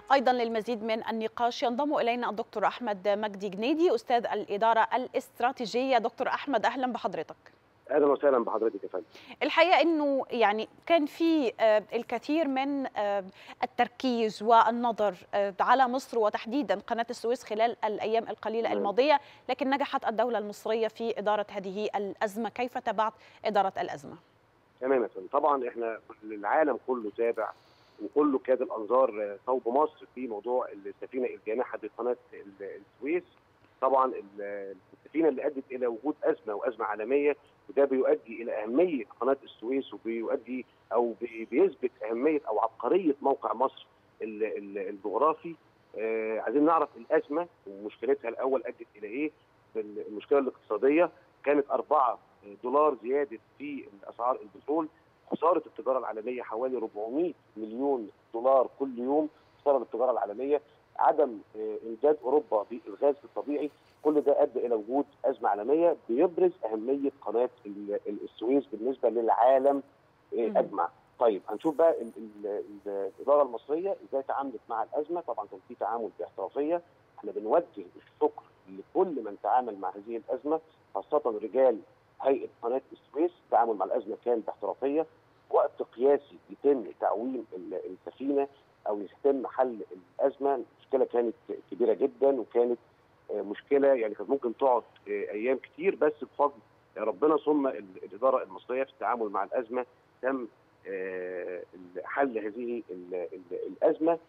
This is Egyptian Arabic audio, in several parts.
ايضا للمزيد من النقاش ينضم الينا الدكتور احمد مجدي جنيدي استاذ الاداره الاستراتيجيه دكتور احمد اهلا بحضرتك اهلا وسهلا بحضرتك يا فندم الحقيقه انه يعني كان في الكثير من التركيز والنظر على مصر وتحديدا قناه السويس خلال الايام القليله الماضيه لكن نجحت الدوله المصريه في اداره هذه الازمه كيف تابعت اداره الازمه تمام يا فندم طبعا احنا العالم كله تابع وكله كاد الانظار صوب مصر في موضوع السفينه الجانحه بقناه السويس طبعا السفينه اللي ادت الى وجود ازمه وازمه عالميه وده بيؤدي الى اهميه قناه السويس وبيؤدي او بيثبت اهميه او عبقريه موقع مصر الجغرافي آه عايزين نعرف الازمه ومشكلتها الاول ادت الى ايه المشكله الاقتصاديه كانت 4 دولار زياده في اسعار البترول خساره التجاره العالميه حوالي 400 مليون دولار كل يوم خساره التجاره العالميه عدم امداد اوروبا بالغاز الطبيعي كل ده ادى الى وجود ازمه عالميه بيبرز اهميه قناه السويس بالنسبه للعالم اجمع. طيب هنشوف بقى الاداره المصريه ازاي تعاملت مع الازمه طبعا كان في تعامل باحترافيه احنا بنوجه الشكر لكل من تعامل مع هذه الازمه خاصه رجال هيئه قناه السويس التعامل مع الازمه كان باحترافيه وقت قياسي يتم تعويم السفينه او يتم حل الازمه المشكله كانت كبيره جدا وكانت مشكله يعني كانت ممكن تقعد ايام كتير بس بفضل ربنا ثم الاداره المصريه في التعامل مع الازمه تم حل هذه الازمه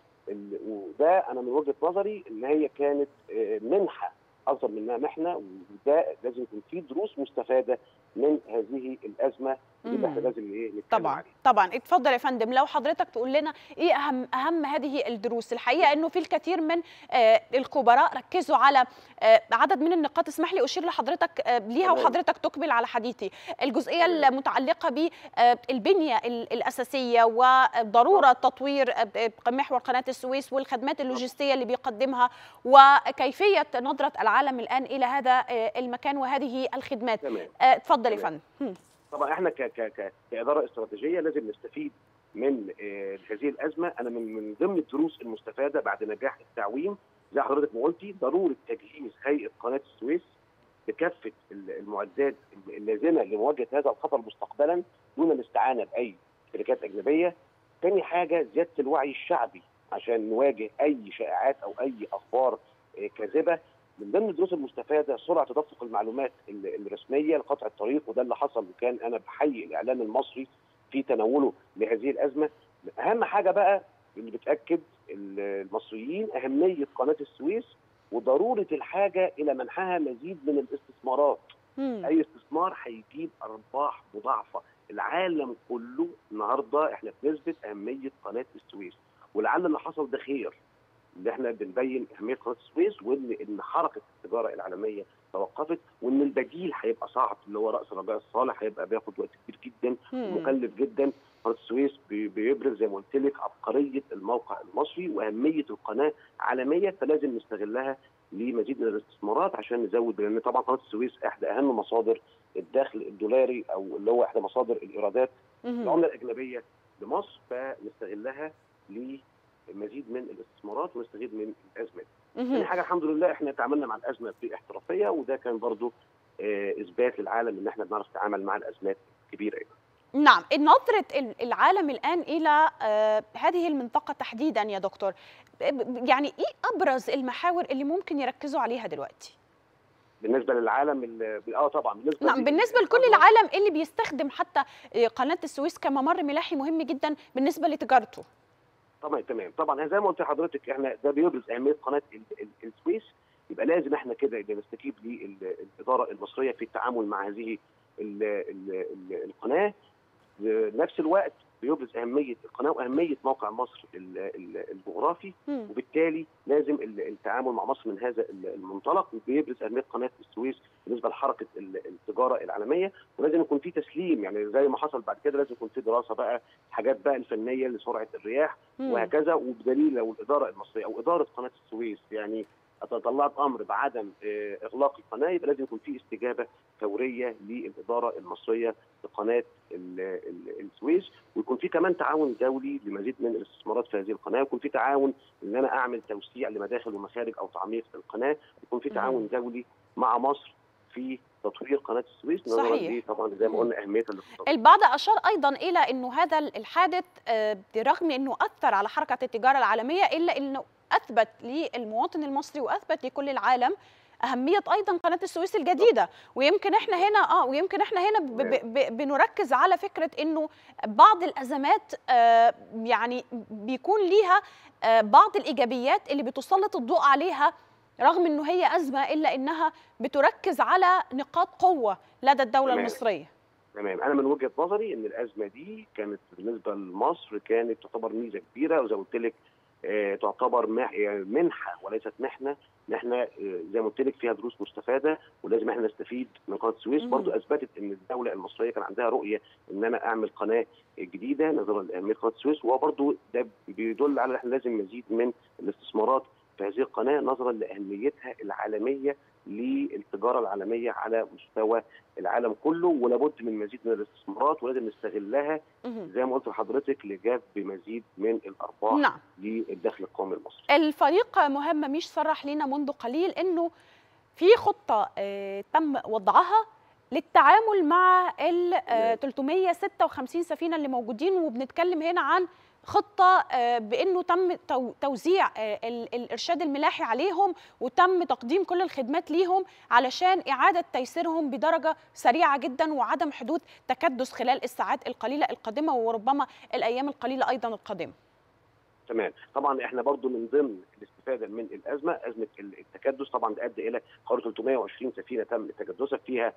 وده انا من وجهه نظري ان هي كانت منحه اكثر منها محنه وده لازم يكون في دروس مستفاده من هذه الازمه اللي احنا لازم ايه نتكلم طبعا عليها. طبعا اتفضل يا فندم لو حضرتك تقول لنا ايه اهم اهم هذه الدروس الحقيقه انه في الكثير من آه الخبراء ركزوا على آه عدد من النقاط اسمح لي اشير لحضرتك آه ليها وحضرتك تكمل على حديثي الجزئيه المتعلقه بالبنيه الاساسيه وضروره تطوير محور قناه السويس والخدمات اللوجستيه اللي بيقدمها وكيفيه نظره العالم الان الى هذا المكان وهذه الخدمات اتفضل يا فندم طبعا احنا ك ك ك كاداره استراتيجيه لازم نستفيد من آه هذه الازمه انا من من ضمن الدروس المستفاده بعد نجاح التعويم زي حضرتك ما قلتي ضروره تجهيز هيئه قناه السويس بكافه المعدات اللازمه لمواجهه هذا الخطر مستقبلا دون الاستعانه باي شركات اجنبيه. ثاني حاجه زياده الوعي الشعبي عشان نواجه اي شائعات او اي اخبار آه كاذبه من ضمن الدروس المستفاده سرعه تدفق المعلومات الرسميه لقطع الطريق وده اللي حصل وكان انا بحيي الاعلام المصري في تناوله لهذه الازمه اهم حاجه بقى اللي بتاكد المصريين اهميه قناه السويس وضروره الحاجه الى منحها مزيد من الاستثمارات مم. اي استثمار هيجيب ارباح مضاعفه العالم كله النهارده احنا بنثبت اهميه قناه السويس ولعل اللي حصل ده خير اللي احنا بنبين اهميه قناه السويس وان ان حركه التجاره العالميه توقفت وان البديل هيبقى صعب اللي هو راس رجاء الصالح هيبقى بياخد وقت كبير جدا ومكلف جدا قناه السويس بيبرز زي ما قلت لك عبقريه الموقع المصري واهميه القناه عالميا فلازم نستغلها لمزيد من الاستثمارات عشان نزود لان طبعا قناه السويس احدى اهم مصادر الدخل الدولاري او اللي هو احدى مصادر الايرادات العمله الاجنبيه لمصر فنستغلها ل مزيد من الاستثمارات ونستفيد من الازمه دي. حاجه الحمد لله احنا تعاملنا مع الازمه باحترافيه وده كان برضو آه اثبات للعالم ان احنا بنعرف نتعامل مع الازمات الكبيره نعم نظرة العالم الآن إلى آه هذه المنطقة تحديدا يا دكتور يعني إيه أبرز المحاور اللي ممكن يركزوا عليها دلوقتي؟ بالنسبه للعالم اه طبعا بالنسبه نعم بالنسبه لكل العالم اللي بيستخدم حتى قناه السويس كممر ملاحي مهم جدا بالنسبه لتجارته طبعا تمام طبعا زي ما قلت لحضرتك احنا ده بيبرز اهميه قناه السويس يبقى لازم احنا كده نستجيب للاداره المصريه في التعامل مع هذه ال ال ال القناه نفس الوقت بيبرز اهميه القناه واهميه موقع مصر الجغرافي وبالتالي لازم التعامل مع مصر من هذا المنطلق وبيبرز اهميه قناه السويس بالنسبه لحركه التجاره العالميه ولازم يكون في تسليم يعني زي ما حصل بعد كده لازم يكون في دراسه بقى حاجات بقى الفنيه لسرعه الرياح وهكذا وبدليل لو الاداره المصريه او اداره قناه السويس يعني طلعت امر بعدم اغلاق القناه يبقى لازم يكون في استجابه فوريه للاداره المصريه لقناه السويس ويكون في كمان تعاون دولي لمزيد من الاستثمارات في هذه القناه ويكون في تعاون ان انا اعمل توسيع لمداخل ومخارج او تعميق القناه يكون في تعاون دولي مع مصر في تطوير قناه السويس نظرا ليه طبعا زي ما قلنا اهميتها الاقتصاديه. البعض اشار ايضا الى انه هذا الحادث برغم انه اثر على حركه التجاره العالميه الا انه اثبت للمواطن المصري واثبت لكل العالم اهميه ايضا قناه السويس الجديده ويمكن احنا هنا اه ويمكن احنا هنا ب ب بنركز على فكره انه بعض الازمات آه يعني بيكون ليها آه بعض الايجابيات اللي بتسلط الضوء عليها رغم انه هي ازمه الا انها بتركز على نقاط قوه لدى الدوله تمام. المصريه تمام انا من وجهه نظري ان الازمه دي كانت بالنسبه لمصر كانت تعتبر ميزه كبيره وزي ما قلت لك آه تعتبر منحه وليست محنه ان احنا آه زي ما قلت لك فيها دروس مستفاده ولازم احنا نستفيد من قناه السويس برضو اثبتت ان الدوله المصريه كان عندها رؤيه ان انا اعمل قناه جديده نظرا لاهميه قناه السويس وهو برضو ده بيدل على ان احنا لازم مزيد من الاستثمارات في هذه القناه نظرا لاهميتها العالميه للتجاره العالميه على مستوى العالم كله ولابد من مزيد من الاستثمارات ولازم نستغلها زي ما قلت لحضرتك لجذب مزيد من الارباح نعم. للدخل القومي المصري. الفريق مهم مش صرح لنا منذ قليل انه في خطه آه تم وضعها للتعامل مع ال 356 سفينه اللي موجودين وبنتكلم هنا عن خطه بانه تم توزيع الارشاد الملاحي عليهم وتم تقديم كل الخدمات ليهم علشان اعاده تيسيرهم بدرجه سريعه جدا وعدم حدوث تكدس خلال الساعات القليله القادمه وربما الايام القليله ايضا القادمه. تمام طبعا احنا برضو من ضمن الاستفاده من الازمه ازمه التكدس طبعا ده ادى الى حوالي 320 سفينه تم تكدسها فيها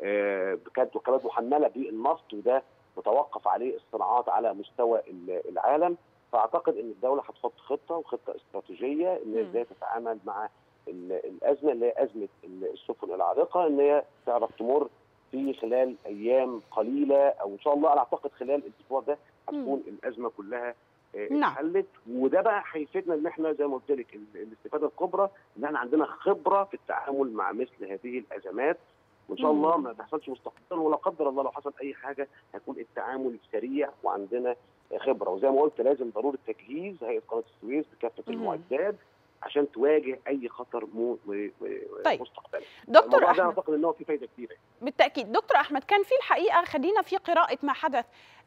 كانت وكالات محمله بالنفط وده متوقف عليه الصناعات على مستوى العالم فاعتقد ان الدوله هتحط خطه وخطه استراتيجيه ان هي ازاي تتعامل مع الازمه اللي هي ازمه السفن العالقه ان هي تعرف تمر في خلال ايام قليله او ان شاء الله انا اعتقد خلال الاسبوع ده هتكون الازمه كلها اتحلت وده بقى هيفيدنا ان احنا زي ما قلت لك الاستفاده الكبرى ان احنا عندنا خبره في التعامل مع مثل هذه الازمات وان شاء الله ما تحصلش مستقبلا ولا قدر الله لو حصل اي حاجه هيكون التعامل سريع وعندنا خبره وزي ما قلت لازم ضروره تجهيز هيئه قناه السويس بكافه المعدات عشان تواجه اي خطر مو طيب. مستقبلا دكتور احمد اعتقد ان هو في فايده كبيره بالتاكيد دكتور احمد كان في الحقيقه خلينا في قراءه ما حدث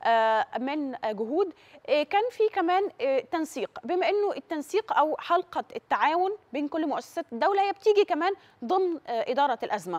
من جهود كان في كمان تنسيق بما انه التنسيق او حلقه التعاون بين كل مؤسسات الدوله هي بتيجي كمان ضمن اداره الازمه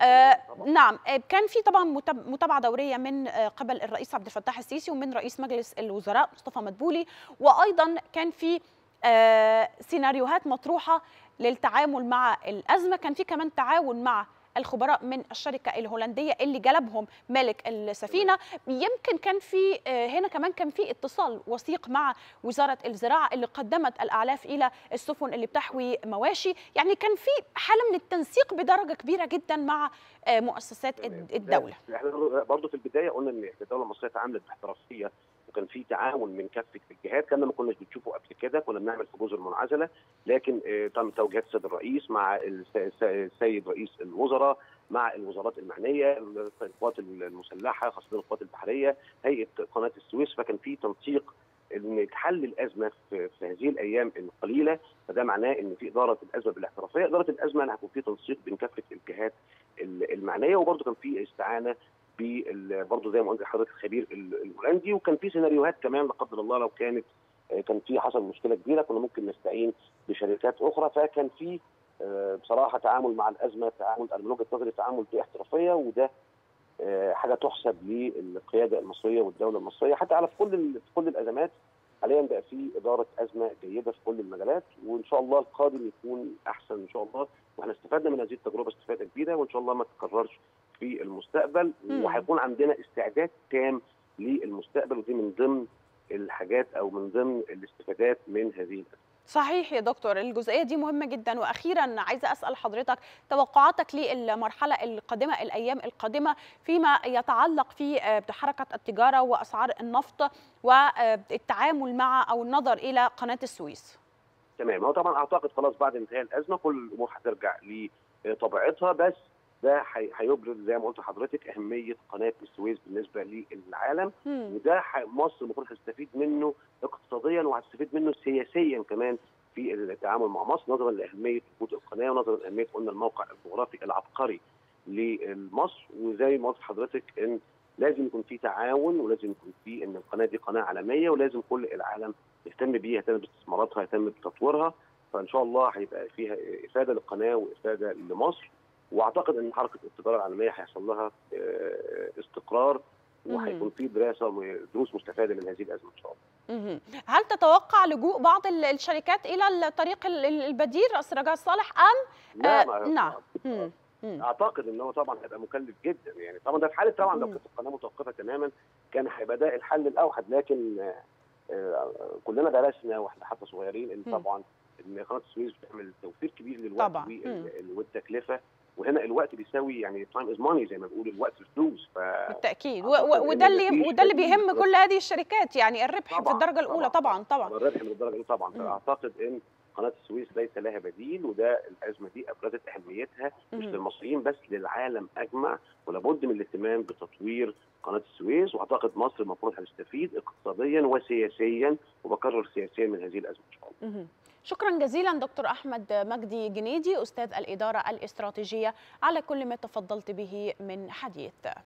نعم كان في طبعا متابعه دوريه من قبل الرئيس عبد الفتاح السيسي ومن رئيس مجلس الوزراء مصطفى مدبولي وايضا كان في آه سيناريوهات مطروحه للتعامل مع الازمه كان في كمان تعاون مع الخبراء من الشركه الهولنديه اللي جلبهم مالك السفينه يمكن كان في آه هنا كمان كان في اتصال وثيق مع وزاره الزراعه اللي قدمت الاعلاف الى السفن اللي بتحوي مواشي يعني كان في حاله من التنسيق بدرجه كبيره جدا مع آه مؤسسات الدوله احنا برضه في البدايه قلنا ان الدوله المصريه تعاملت باحترافيه وكان في تعاون من كافه الجهات كنا ما كناش بنشوفه قبل كده كنا بنعمل في جزر منعزله لكن تم توجيهات السيد الرئيس مع السيد رئيس الوزراء مع الوزارات المعنيه القوات المسلحه خاصه القوات البحريه هيئه قناه السويس فكان في تنسيق ان تحل الازمه في, في هذه الايام القليله فده معناه ان في اداره الازمه بالاحترافيه اداره الازمه هيكون في تنسيق بين كافه الجهات المعنيه وبرضه كان في استعانه برضه زي ما قلت لحضرتك الخبير الهولندي وكان في سيناريوهات كمان لا قدر الله لو كانت كان في حصل مشكله كبيره كنا ممكن نستعين بشركات اخرى فكان في بصراحه تعامل مع الازمه تعامل من وجهه نظري تعامل باحترافيه وده حاجه تحسب للقياده المصريه والدوله المصريه حتى على في كل في كل الازمات حاليا بقى في اداره ازمه جيده في كل المجالات وان شاء الله القادم يكون احسن ان شاء الله واحنا استفدنا من هذه التجربه استفاده كبيره وان شاء الله ما تتكررش في المستقبل وهيكون عندنا استعداد تام للمستقبل ودي من ضمن الحاجات او من ضمن الاستفادات من هذه الازمه. صحيح يا دكتور الجزئيه دي مهمه جدا واخيرا عايزه اسال حضرتك توقعاتك للمرحله القادمه الايام القادمه فيما يتعلق في بحركه التجاره واسعار النفط والتعامل مع او النظر الى قناه السويس. تمام هو طبعا اعتقد خلاص بعد انتهاء الازمه كل الامور هترجع لطبيعتها بس ده هيبرز زي ما قلت لحضرتك اهميه قناه السويس بالنسبه للعالم مم. وده مصر المفروض هتستفيد منه اقتصاديا وهتستفيد منه سياسيا كمان في التعامل مع مصر نظرا لاهميه وجود القناه ونظرا لاهميه قلنا الموقع الجغرافي العبقري لمصر وزي ما قلت لحضرتك ان لازم يكون في تعاون ولازم يكون في ان القناه دي قناه عالميه ولازم كل العالم يهتم بيها يهتم باستثماراتها يهتم بتطويرها فان شاء الله هيبقى فيها افاده للقناه وافاده لمصر واعتقد ان حركه التجاره العالميه هيحصل لها استقرار وهيكون في دراسه دروس مستفاده من هذه الازمه ان شاء الله. هل تتوقع لجوء بعض الشركات الى الطريق البديل راس رجاء صالح ام لا آه نعم اعتقد ان هو طبعا هيبقى مكلف جدا يعني طبعا ده في حاله طبعا لو كانت القناه متوقفه تماما كان هيبقى ده الحل الاوحد لكن آه كلنا درسنا واحنا حتى صغيرين ان طبعا ان قناه السويس بتعمل توفير كبير للوقت طبعا والتكلفه وهنا الوقت بيساوي يعني تايم از ماني زي ما بيقول الوقت فلوس ف بالتاكيد وده اللي وده اللي بيهم كل هذه الشركات يعني الربح طبعًا في الدرجه الاولى طبعا طبعا الربح من الدرجه الاولى طبعا فاعتقد ان قناه السويس ليس لها بديل وده الازمه دي ابرزت اهميتها مش للمصريين بس للعالم اجمع ولابد من الاهتمام بتطوير قناه السويس واعتقد مصر المفروض هتستفيد اقتصاديا وسياسيا وبكرر سياسيا من هذه الازمه ان شاء الله. شكرا جزيلا دكتور احمد مجدي جنيدي استاذ الاداره الاستراتيجيه على كل ما تفضلت به من حديث